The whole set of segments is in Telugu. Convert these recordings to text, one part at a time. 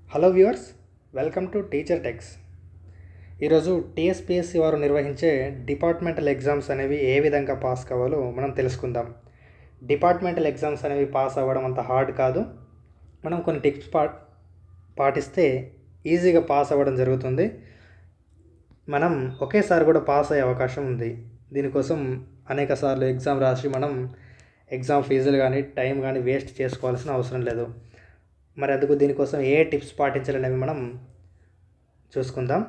hello viewers welcome to teacher techs ఈరోజు టీఎస్పిఎస్సి వారు నిర్వహించే డిపార్ట్మెంటల్ ఎగ్జామ్స్ అనేవి ఏ విధంగా పాస్ కావాలో మనం తెలుసుకుందాం డిపార్ట్మెంటల్ ఎగ్జామ్స్ అనేవి పాస్ అవ్వడం అంత హార్డ్ కాదు మనం కొన్ని టిప్స్ పా పాటిస్తే ఈజీగా పాస్ అవ్వడం జరుగుతుంది మనం ఒకేసారి కూడా పాస్ అయ్యే అవకాశం ఉంది దీనికోసం అనేక సార్లు ఎగ్జామ్ రాసి మనం ఎగ్జామ్ ఫీజులు కానీ టైం కానీ వేస్ట్ చేసుకోవాల్సిన అవసరం లేదు మరి అందుకు దీనికోసం ఏ టిప్స్ పాటించాలనేవి మనం చూసుకుందాం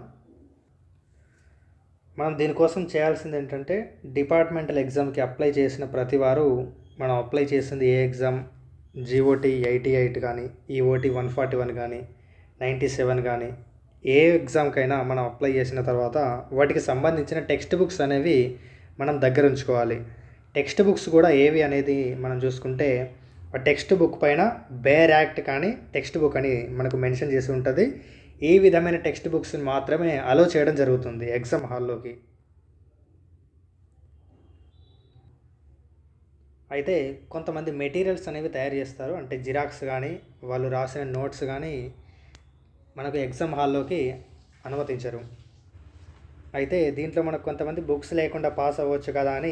మనం దీనికోసం చేయాల్సింది ఏంటంటే డిపార్ట్మెంటల్ ఎగ్జామ్కి అప్లై చేసిన ప్రతి వారు మనం అప్లై చేసింది ఏ ఎగ్జామ్ జీఓటీ ఎయిటీ ఎయిట్ కానీ ఈఓటీ వన్ ఫార్టీ వన్ కానీ నైంటీ సెవెన్ కానీ ఏ ఎగ్జామ్కైనా మనం అప్లై చేసిన తర్వాత వాటికి సంబంధించిన టెక్స్ట్ బుక్స్ అనేవి మనం దగ్గర ఉంచుకోవాలి టెక్స్ట్ బుక్స్ కూడా ఏవి అనేది మనం చూసుకుంటే ఆ టెక్స్ట్ బుక్ పైన బేర్ యాక్ట్ కానీ టెక్స్ట్ బుక్ అని మనకు మెన్షన్ చేసి ఉంటుంది ఈ విధమైన టెక్స్ట్ బుక్స్ని మాత్రమే అలో చేయడం జరుగుతుంది ఎగ్జామ్ హాల్లోకి అయితే కొంతమంది మెటీరియల్స్ అనేవి తయారు చేస్తారు అంటే జిరాక్స్ కానీ వాళ్ళు రాసిన నోట్స్ కానీ మనకు ఎగ్జామ్ హాల్లోకి అనుమతించరు అయితే దీంట్లో మనకు కొంతమంది బుక్స్ లేకుండా పాస్ అవ్వచ్చు కదా అని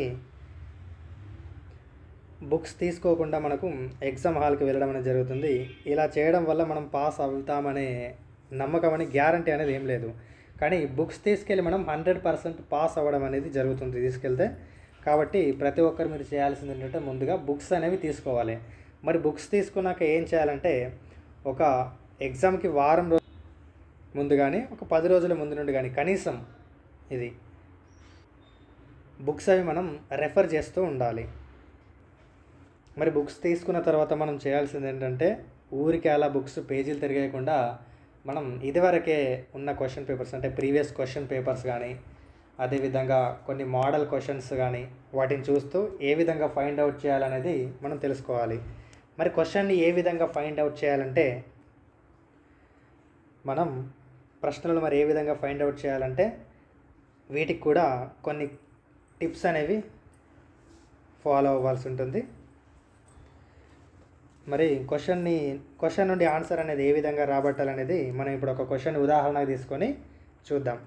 బుక్స్ తీసుకోకుండా మనకు ఎగ్జామ్ హాల్కి వెళ్ళడం అనేది జరుగుతుంది ఇలా చేయడం వల్ల మనం పాస్ అవుతామనే నమ్మకం అని గ్యారంటీ అనేది ఏం లేదు కానీ బుక్స్ తీసుకెళ్ళి మనం హండ్రెడ్ పర్సెంట్ పాస్ అవ్వడం అనేది జరుగుతుంది తీసుకెళ్తే కాబట్టి ప్రతి ఒక్కరు మీరు చేయాల్సింది ఏంటంటే ముందుగా బుక్స్ అనేవి తీసుకోవాలి మరి బుక్స్ తీసుకున్నాక ఏం చేయాలంటే ఒక ఎగ్జామ్కి వారం రోజు ముందు కానీ ఒక పది రోజుల ముందు నుండి కానీ కనీసం ఇది బుక్స్ అవి మనం రెఫర్ చేస్తూ ఉండాలి మరి బుక్స్ తీసుకున్న తర్వాత మనం చేయాల్సింది ఏంటంటే ఊరికి అలా బుక్స్ పేజీలు తిరిగేయకుండా మనం ఇదివరకే ఉన్న క్వశ్చన్ పేపర్స్ అంటే ప్రీవియస్ క్వశ్చన్ పేపర్స్ కానీ అదేవిధంగా కొన్ని మోడల్ క్వశ్చన్స్ కానీ వాటిని చూస్తూ ఏ విధంగా ఫైండ్ అవుట్ చేయాలనేది మనం తెలుసుకోవాలి మరి క్వశ్చన్ని ఏ విధంగా ఫైండ్ అవుట్ చేయాలంటే మనం ప్రశ్నలు మరి ఏ విధంగా ఫైండ్ అవుట్ చేయాలంటే వీటికి కూడా కొన్ని టిప్స్ అనేవి ఫాలో అవ్వాల్సి ఉంటుంది మరి క్వశ్చన్ని క్వశ్చన్ నుండి ఆన్సర్ అనేది ఏ విధంగా రాబట్టాలనేది మనం ఇప్పుడు ఒక క్వశ్చన్ ఉదాహరణగా తీసుకొని చూద్దాం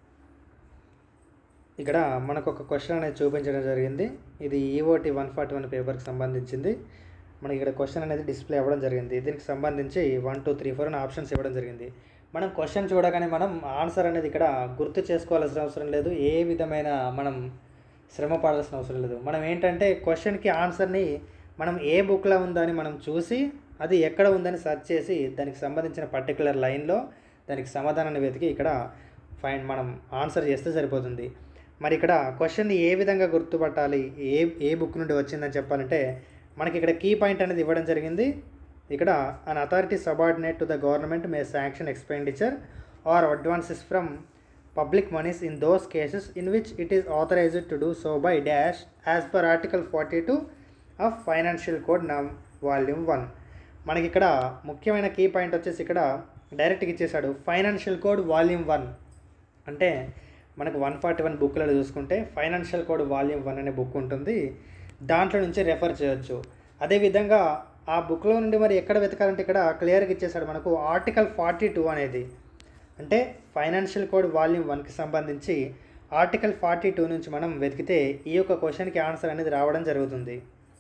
ఇక్కడ మనకు ఒక క్వశ్చన్ అనేది చూపించడం జరిగింది ఇది ఈఓటి వన్ ఫార్టీ వన్ పేపర్కి సంబంధించింది మనకి ఇక్కడ క్వశ్చన్ అనేది డిస్ప్లే అవ్వడం జరిగింది దీనికి సంబంధించి వన్ టూ త్రీ ఫోర్ అని ఆప్షన్స్ ఇవ్వడం జరిగింది మనం క్వశ్చన్ చూడగానే మనం ఆన్సర్ అనేది ఇక్కడ గుర్తు చేసుకోవాల్సిన అవసరం లేదు ఏ విధమైన మనం శ్రమ పడాల్సిన అవసరం లేదు మనం ఏంటంటే క్వశ్చన్కి ఆన్సర్ని మనం ఏ బుక్లో ఉందని మనం చూసి అది ఎక్కడ ఉందని సెర్చ్ చేసి దానికి సంబంధించిన పర్టికులర్ లైన్లో దానికి సమాధానాన్ని వెతికి ఇక్కడ ఫైండ్ మనం ఆన్సర్ చేస్తే సరిపోతుంది మరి ఇక్కడ క్వశ్చన్ని ఏ విధంగా గుర్తుపట్టాలి ఏ ఏ బుక్ నుండి వచ్చిందని చెప్పాలంటే మనకి ఇక్కడ కీ పాయింట్ అనేది ఇవ్వడం జరిగింది ఇక్కడ an authority subordinate to the government may sanction expenditure or advances from public moneys in those cases in which it is authorised to do so by dash as per article forty two of financial code num volume one మనకి ఇక్కడ ముఖ్యమైన కీ పాయింట్ వచ్చేసి ఇక్కడ డైరెక్ట్గా ఇచ్చేసాడు ఫైనాన్షియల్ కోడ్ వాల్యూమ్ వన్ అంటే మనకు వన్ ఫార్టీ వన్ బుక్లలో చూసుకుంటే ఫైనాన్షియల్ కోడ్ వాల్యూమ్ వన్ అనే బుక్ ఉంటుంది దాంట్లో నుంచి రెఫర్ చేయొచ్చు అదేవిధంగా ఆ బుక్లో నుండి మరి ఎక్కడ వెతకాలంటే ఇక్కడ క్లియర్గా ఇచ్చేసాడు మనకు ఆర్టికల్ ఫార్టీ టూ అనేది అంటే ఫైనాన్షియల్ కోడ్ వాల్యూమ్ వన్కి సంబంధించి ఆర్టికల్ ఫార్టీ టూ నుంచి మనం వెతికితే ఈ యొక్క క్వశ్చన్కి ఆన్సర్ అనేది రావడం జరుగుతుంది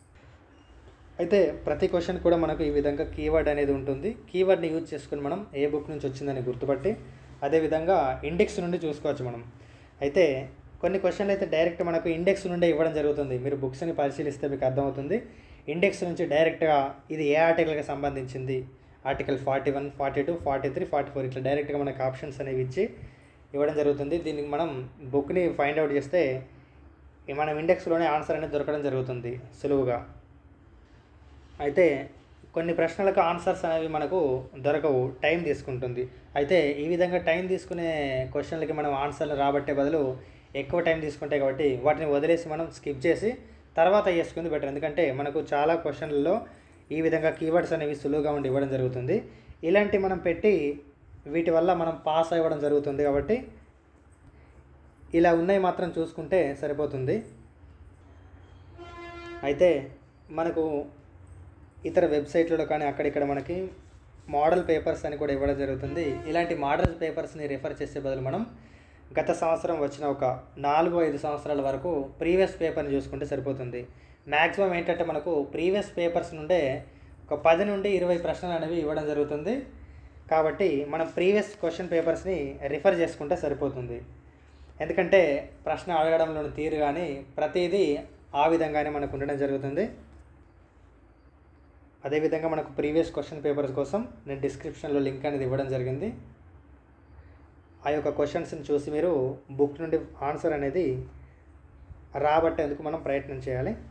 అయితే ప్రతి క్వశ్చన్ కూడా మనకు ఈ విధంగా కీవర్డ్ అనేది ఉంటుంది కీవర్డ్ని యూజ్ చేసుకుని మనం ఏ బుక్ నుంచి వచ్చిందని గుర్తుపట్టి అదేవిధంగా ఇండెక్స్ నుండి చూసుకోవచ్చు మనం అయితే కొన్ని క్వశ్చన్లు అయితే డైరెక్ట్ మనకు ఇండెక్స్ నుండే ఇవ్వడం జరుగుతుంది మీరు బుక్స్ని పరిశీలిస్తే మీకు అర్థమవుతుంది ఇండెక్స్ నుంచి డైరెక్ట్గా ఇది ఏ ఆర్టికల్కి సంబంధించింది article forty one forty two forty three forty four ఇట్లా డైరెక్ట్గా మనకు ఆప్షన్స్ అనేవి ఇచ్చి ఇవ్వడం జరుగుతుంది దీనికి మనం బుక్ని ఫైండ్ అవుట్ చేస్తే మనం ఇండెక్స్లోనే ఆన్సర్ అనేది దొరకడం జరుగుతుంది సులువుగా అయితే కొన్ని ప్రశ్నలకు ఆన్సర్స్ అనేవి మనకు దొరకవు టైం తీసుకుంటుంది అయితే ఈ విధంగా టైం తీసుకునే క్వశ్చన్లకి మనం ఆన్సర్లు రాబట్టే బదులు ఎక్కువ టైం తీసుకుంటాయి కాబట్టి వాటిని వదిలేసి మనం స్కిప్ చేసి తర్వాత చేసుకుంది బెటర్ ఎందుకంటే మనకు చాలా క్వశ్చన్లలో ఈ విధంగా కీవర్డ్స్ అనేవి సులువుగా ఉండి ఇవ్వడం జరుగుతుంది ఇలాంటి మనం పెట్టి వీటి వల్ల మనం పాస్ అవ్వడం జరుగుతుంది కాబట్టి ఇలా ఉన్నాయి మాత్రం చూసుకుంటే సరిపోతుంది అయితే మనకు ఇతర వెబ్సైట్లలో కానీ అక్కడిక్కడ మనకి మోడల్ పేపర్స్ అని కూడా ఇవ్వడం జరుగుతుంది ఇలాంటి మోడల్ పేపర్స్ని రిఫర్ చేసే బదులు మనం గత సంవత్సరం వచ్చిన ఒక నాలుగు ఐదు సంవత్సరాల వరకు ప్రీవియస్ పేపర్ని చూసుకుంటే సరిపోతుంది మ్యాక్సిమం ఏంటంటే మనకు ప్రీవియస్ పేపర్స్ నుండే ఒక పది నుండి ఇరవై ప్రశ్నలు అనేవి ఇవ్వడం జరుగుతుంది కాబట్టి మనం ప్రీవియస్ క్వశ్చన్ పేపర్స్ని రిఫర్ చేసుకుంటే సరిపోతుంది ఎందుకంటే ప్రశ్న అడగడంలోని తీరు కానీ ప్రతిదీ ఆ విధంగానే మనకు ఉండడం జరుగుతుంది అదేవిధంగా మనకు ప్రీవియస్ క్వశ్చన్ పేపర్స్ కోసం నేను డిస్క్రిప్షన్లో లింక్ అనేది ఇవ్వడం జరిగింది ఆ యొక్క క్వశ్చన్స్ని చూసి మీరు బుక్ నుండి ఆన్సర్ అనేది రాబట్టేందుకు మనం ప్రయత్నం చేయాలి